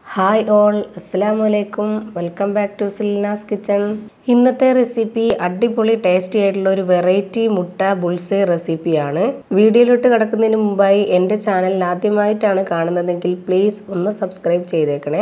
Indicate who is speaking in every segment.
Speaker 1: hi all അസ്സലാമു അലൈക്കും welcome back to Silnas kitchen ഇന്നത്തെ റെസിപ്പി അടിപൊളി ടേസ്റ്റി ആയിട്ടുള്ള ഒരു വെറൈറ്റി മുട്ട ബുൾസേ റെസിപ്പിയാണ് വീഡിയോയിലോട്ട് കിടക്കുന്നതിന് മുമ്പായി എൻ്റെ ചാനൽ ആദ്യമായിട്ടാണ് കാണുന്നതെങ്കിൽ പ്ലീസ് ഒന്ന് സബ്സ്ക്രൈബ് ചെയ്തേക്കണേ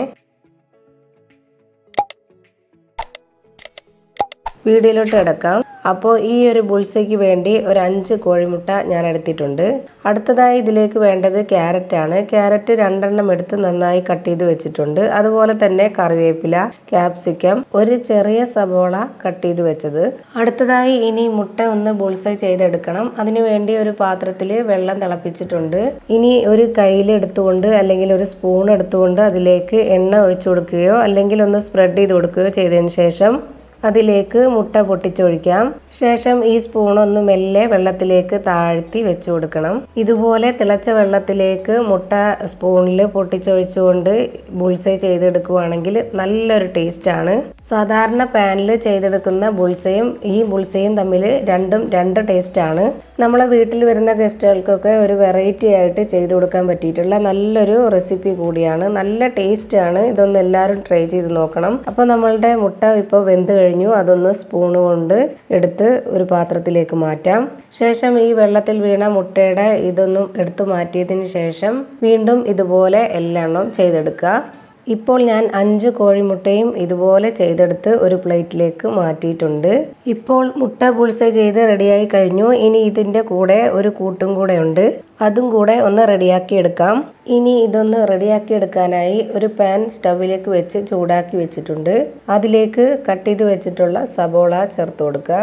Speaker 1: വീഡിയോയിലോട്ട് കിടക്കാം അപ്പോൾ ഈ ഒരു ബുൾസയ്ക്ക് വേണ്ടി ഒരു അഞ്ച് കോഴിമുട്ട ഞാൻ എടുത്തിട്ടുണ്ട് അടുത്തതായി ഇതിലേക്ക് വേണ്ടത് ക്യാരറ്റ് ആണ് ക്യാരറ്റ് രണ്ടെണ്ണം എടുത്ത് നന്നായി കട്ട് ചെയ്ത് വെച്ചിട്ടുണ്ട് അതുപോലെ തന്നെ കറിവേപ്പില ക്യാപ്സിക്കം ഒരു ചെറിയ സബോള കട്ട് ചെയ്ത് വെച്ചത് അടുത്തതായി ഇനി മുട്ട ഒന്ന് ബുൾസൈ ചെയ്തെടുക്കണം അതിനു വേണ്ടി ഒരു പാത്രത്തിൽ വെള്ളം തിളപ്പിച്ചിട്ടുണ്ട് ഇനി ഒരു കയ്യിൽ എടുത്തുകൊണ്ട് അല്ലെങ്കിൽ ഒരു സ്പൂൺ എടുത്തുകൊണ്ട് അതിലേക്ക് എണ്ണ ഒഴിച്ചു കൊടുക്കുകയോ അല്ലെങ്കിൽ ഒന്ന് സ്പ്രെഡ് ചെയ്ത് കൊടുക്കുകയോ ചെയ്തതിന് ശേഷം അതിലേക്ക് മുട്ട പൊട്ടിച്ചൊഴിക്കാം ശേഷം ഈ സ്പൂൺ ഒന്ന് മെല്ലെ വെള്ളത്തിലേക്ക് താഴ്ത്തി വെച്ചു കൊടുക്കണം ഇതുപോലെ തിളച്ച വെള്ളത്തിലേക്ക് മുട്ട സ്പൂണിൽ പൊട്ടിച്ചൊഴിച്ചുകൊണ്ട് ബുൾസൈ ചെയ്തെടുക്കുവാണെങ്കിൽ നല്ലൊരു ടേസ്റ്റാണ് സാധാരണ പാനിൽ ചെയ്തെടുക്കുന്ന ബുൾസയും ഈ ബുൾസയും തമ്മിൽ രണ്ടും രണ്ട് ടേസ്റ്റാണ് നമ്മളെ വീട്ടിൽ വരുന്ന ഗസ്റ്റുകൾക്കൊക്കെ ഒരു വെറൈറ്റി ആയിട്ട് ചെയ്തു കൊടുക്കാൻ പറ്റിയിട്ടുള്ള നല്ലൊരു റെസിപ്പി കൂടിയാണ് നല്ല ടേസ്റ്റാണ് ഇതൊന്ന് എല്ലാവരും ട്രൈ ചെയ്ത് നോക്കണം അപ്പോൾ നമ്മളുടെ മുട്ട ഇപ്പോൾ വെന്ത് കഴിഞ്ഞു അതൊന്ന് സ്പൂൺ കൊണ്ട് എടുത്ത് ഒരു പാത്രത്തിലേക്ക് മാറ്റാം ശേഷം ഈ വെള്ളത്തിൽ വീണ മുട്ടയുടെ ഇതൊന്നും എടുത്തു മാറ്റിയതിന് ശേഷം വീണ്ടും ഇതുപോലെ എല്ലെണ്ണം ചെയ്തെടുക്കുക ഇപ്പോൾ ഞാൻ അഞ്ച് കോഴിമുട്ടയും ഇതുപോലെ ചെയ്തെടുത്ത് ഒരു പ്ലേറ്റിലേക്ക് മാറ്റിയിട്ടുണ്ട് ഇപ്പോൾ മുട്ട പുൾസ ചെയ്ത് റെഡിയായി കഴിഞ്ഞു ഇനി ഇതിൻ്റെ കൂടെ ഒരു കൂട്ടും കൂടെ ഉണ്ട് അതും കൂടെ ഒന്ന് റെഡിയാക്കി എടുക്കാം ഇനി ഇതൊന്ന് റെഡിയാക്കി എടുക്കാനായി ഒരു പാൻ സ്റ്റവിലേക്ക് വെച്ച് ചൂടാക്കി വെച്ചിട്ടുണ്ട് അതിലേക്ക് കട്ട് ചെയ്ത് വെച്ചിട്ടുള്ള സബോള ചേർത്ത് കൊടുക്കുക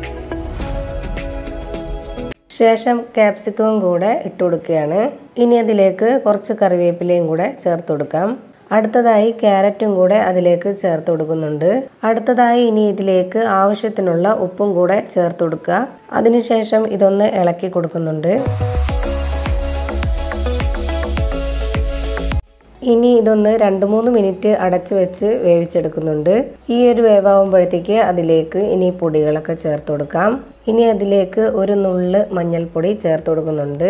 Speaker 1: ശേഷം ക്യാപ്സിക്കവും കൂടെ ഇട്ട് കൊടുക്കുകയാണ് ഇനി അതിലേക്ക് കുറച്ച് കറിവേപ്പിലയും കൂടെ ചേർത്ത് കൊടുക്കാം അടുത്തതായി ക്യാരറ്റും കൂടെ അതിലേക്ക് ചേർത്ത് കൊടുക്കുന്നുണ്ട് അടുത്തതായി ഇനി ഇതിലേക്ക് ആവശ്യത്തിനുള്ള ഉപ്പും കൂടെ ചേർത്ത് കൊടുക്കുക അതിനുശേഷം ഇതൊന്ന് ഇളക്കി കൊടുക്കുന്നുണ്ട് ഇനി ഇതൊന്ന് രണ്ട് മൂന്ന് മിനിറ്റ് അടച്ചു വെച്ച് വേവിച്ചെടുക്കുന്നുണ്ട് ഈ ഒരു വേവാകുമ്പോഴത്തേക്ക് അതിലേക്ക് ഇനി പൊടികളൊക്കെ ചേർത്ത് കൊടുക്കാം ഇനി അതിലേക്ക് ഒരു നുള്ള് മഞ്ഞൾപ്പൊടി ചേർത്ത് കൊടുക്കുന്നുണ്ട്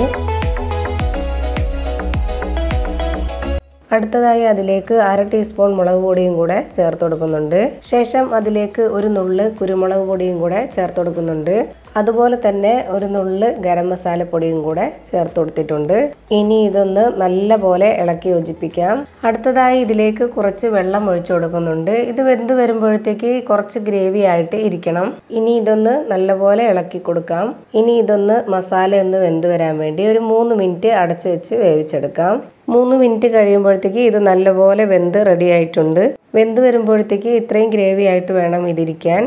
Speaker 1: അടുത്തതായി അതിലേക്ക് അര ടീസ്പൂൺ മുളക് പൊടിയും കൂടെ ചേർത്ത് കൊടുക്കുന്നുണ്ട് ശേഷം അതിലേക്ക് ഒരു നുള്ള് കുരുമുളക് പൊടിയും കൂടെ ചേർത്ത് കൊടുക്കുന്നുണ്ട് അതുപോലെ തന്നെ ഒരു നുള്ള് ഗരം മസാല പൊടിയും കൂടെ ചേർത്ത് കൊടുത്തിട്ടുണ്ട് ഇനി ഇതൊന്ന് നല്ല പോലെ ഇളക്കി യോജിപ്പിക്കാം അടുത്തതായി ഇതിലേക്ക് കുറച്ച് വെള്ളം ഒഴിച്ചു കൊടുക്കുന്നുണ്ട് ഇത് വെന്ത് വരുമ്പോഴത്തേക്ക് കുറച്ച് ഗ്രേവി ആയിട്ട് ഇരിക്കണം ഇനി ഇതൊന്ന് നല്ലപോലെ ഇളക്കി കൊടുക്കാം ഇനി ഇതൊന്ന് മസാല ഒന്ന് വെന്ത് വരാൻ വേണ്ടി ഒരു മൂന്ന് മിനിറ്റ് അടച്ചു വെച്ച് വേവിച്ചെടുക്കാം മൂന്ന് മിനിറ്റ് കഴിയുമ്പോഴത്തേക്ക് ഇത് നല്ലപോലെ വെന്ത് റെഡി ആയിട്ടുണ്ട് വെന്ത് വരുമ്പോഴത്തേക്ക് ഇത്രയും ഗ്രേവി ആയിട്ട് വേണം ഇതിരിക്കാൻ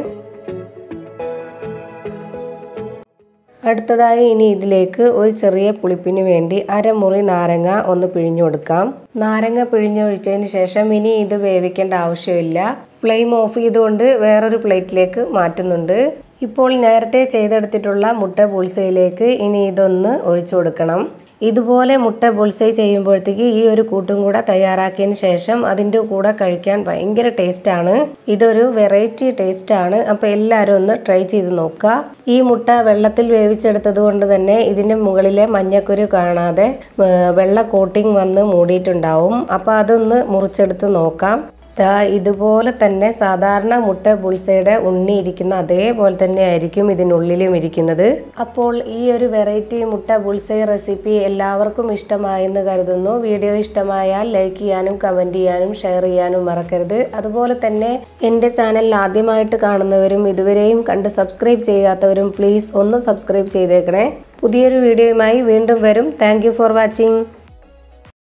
Speaker 1: അടുത്തതായി ഇനി ഇതിലേക്ക് ഒരു ചെറിയ പുളിപ്പിന് വേണ്ടി അരമുറി നാരങ്ങ ഒന്ന് പിഴിഞ്ഞു കൊടുക്കാം നാരങ്ങ പിഴിഞ്ഞൊഴിച്ചതിന് ശേഷം ഇനി ഇത് വേവിക്കേണ്ട ആവശ്യമില്ല ഫ്ലെയിം ഓഫ് ചെയ്തുകൊണ്ട് വേറൊരു പ്ലേറ്റിലേക്ക് മാറ്റുന്നുണ്ട് ഇപ്പോൾ നേരത്തെ ചെയ്തെടുത്തിട്ടുള്ള മുട്ട പുൾസയിലേക്ക് ഇനി ഇതൊന്ന് ഒഴിച്ചു കൊടുക്കണം ഇതുപോലെ മുട്ട ബുൾസൈ ചെയ്യുമ്പോഴത്തേക്ക് ഈ ഒരു കൂട്ടും കൂടെ തയ്യാറാക്കിയതിന് ശേഷം അതിൻ്റെ കൂടെ കഴിക്കാൻ ഭയങ്കര ടേസ്റ്റാണ് ഇതൊരു വെറൈറ്റി ടേസ്റ്റാണ് അപ്പോൾ എല്ലാവരും ഒന്ന് ട്രൈ ചെയ്ത് നോക്കുക ഈ മുട്ട വെള്ളത്തിൽ വേവിച്ചെടുത്തത് കൊണ്ട് തന്നെ ഇതിൻ്റെ മുകളിലെ മഞ്ഞക്കുരു കാണാതെ വെള്ള കോട്ടിങ് വന്ന് മൂടിയിട്ടുണ്ടാവും അപ്പോൾ അതൊന്ന് മുറിച്ചെടുത്ത് നോക്കാം ദാ ഇതുപോലെ തന്നെ സാധാരണ മുട്ട ബുൾസയുടെ ഉണ്ണി ഇരിക്കുന്ന അതേപോലെ തന്നെ ആയിരിക്കും ഇതിനുള്ളിലും ഇരിക്കുന്നത് അപ്പോൾ ഈ ഒരു വെറൈറ്റി മുട്ട ബുൾസൈ റെസിപ്പി എല്ലാവർക്കും ഇഷ്ടമായെന്ന് കരുതുന്നു വീഡിയോ ഇഷ്ടമായാൽ ലൈക്ക് ചെയ്യാനും കമൻറ്റ് ചെയ്യാനും ഷെയർ ചെയ്യാനും മറക്കരുത് അതുപോലെ തന്നെ എൻ്റെ ചാനൽ ആദ്യമായിട്ട് കാണുന്നവരും ഇതുവരെയും കണ്ട് സബ്സ്ക്രൈബ് ചെയ്യാത്തവരും പ്ലീസ് ഒന്ന് സബ്സ്ക്രൈബ് ചെയ്തേക്കണേ പുതിയൊരു വീഡിയോയുമായി വീണ്ടും വരും താങ്ക് ഫോർ വാച്ചിങ്